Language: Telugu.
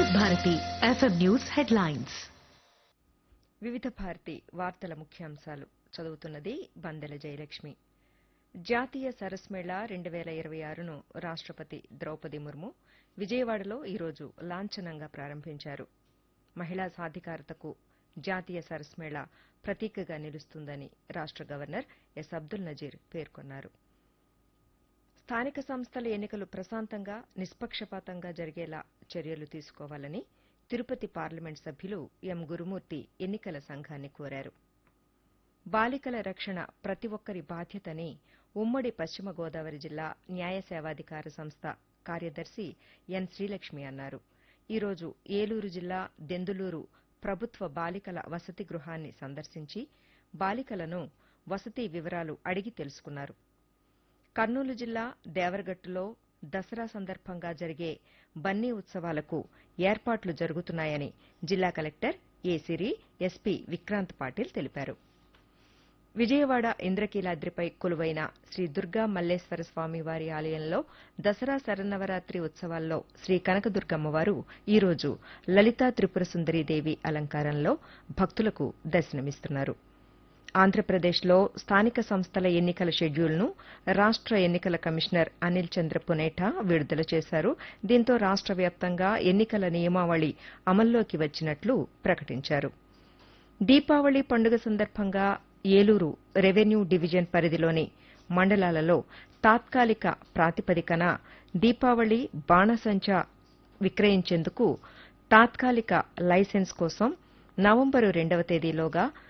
వివిధ భారతి ఎఫ్ఎం న్యూస్ హెడ్లైన్స్ వివిధ భారతి వార్తల ముఖ్యాంశాలు చదువుతున్నది బందెల జయలక్ష్మి జాతీయ సరస్ మేళా రెండు వేల ఇరవై ఆరును రాష్టపతి ద్రౌపది ముర్ము విజయవాడలో ఈరోజు లాంఛనంగా ప్రారంభించారు మహిళా సాధికారతకు జాతీయ సరస్ మేళా ప్రతీకగా నిలుస్తుందని రాష్ట గవర్నర్ ఎస్ అబ్దుల్ నజీర్ పేర్కొన్నారు స్థానిక సంస్థల ఎన్నికలు ప్రశాంతంగా నిష్పక్షపాతంగా జరిగేలా చర్యలు తీసుకోవాలని తిరుపతి పార్లమెంట్ సభ్యులు ఎం గురుమూర్తి ఎన్నికల సంఘాన్ని కోరారు బాలికల రక్షణ ప్రతి ఒక్కరి బాధ్యతని ఉమ్మడి పశ్చిమ గోదావరి జిల్లా న్యాయ సేవాధికార సంస్థ కార్యదర్శి ఎన్ శ్రీలక్ష్మి అన్నారు ఈరోజు ఏలూరు జిల్లా దెందులూరు ప్రభుత్వ బాలికల వసతి గృహాన్ని సందర్శించి బాలికలను వసతి వివరాలు అడిగి తెలుసుకున్నారు కర్నూలు జిల్లా దేవరగట్టులో దసరా సందర్భంగా జరిగే బన్నీ ఉత్సవాలకు ఏర్పాట్లు జరుగుతున్నాయని జిల్లా collector A Siri SP Vikrant Patil తెలిపారు విజయవాడ ఇంద్రకీలాద్రిపై కొలువైన శ్రీ దుర్గా మల్లేశ్వర స్వామి వారి ఆలయంలో దసరా శరన్నవరాత్రి ఉత్సవాల్లో శ్రీ కనకదుర్గమ్మవారు ఈరోజు లలితా త్రిపుర సుందరీదేవి అలంకారంలో భక్తులకు దర్శనమిస్తున్నారు ఆంధ్రప్రదేశ్లో స్థానిక సంస్థల ఎన్నికల షెడ్యూల్ను రాష్ట ఎన్నికల కమిషనర్ అనిల్ చంద్ర పునేఠా విడుదల చేశారు దీంతో రాష్ట వ్యాప్తంగా ఎన్నికల నియమావళి అమల్లోకి వచ్చినట్లు ప్రకటించారు దీపావళి పండుగ సందర్భంగా ఏలూరు రెవెన్యూ డివిజన్ పరిధిలోని మండలాలలో తాత్కాలిక ప్రాతిపదికన దీపావళి బాణసంచా విక్రయించేందుకు తాత్కాలిక లైసెన్స్ కోసం నవంబరు రెండవ తేదీలోగా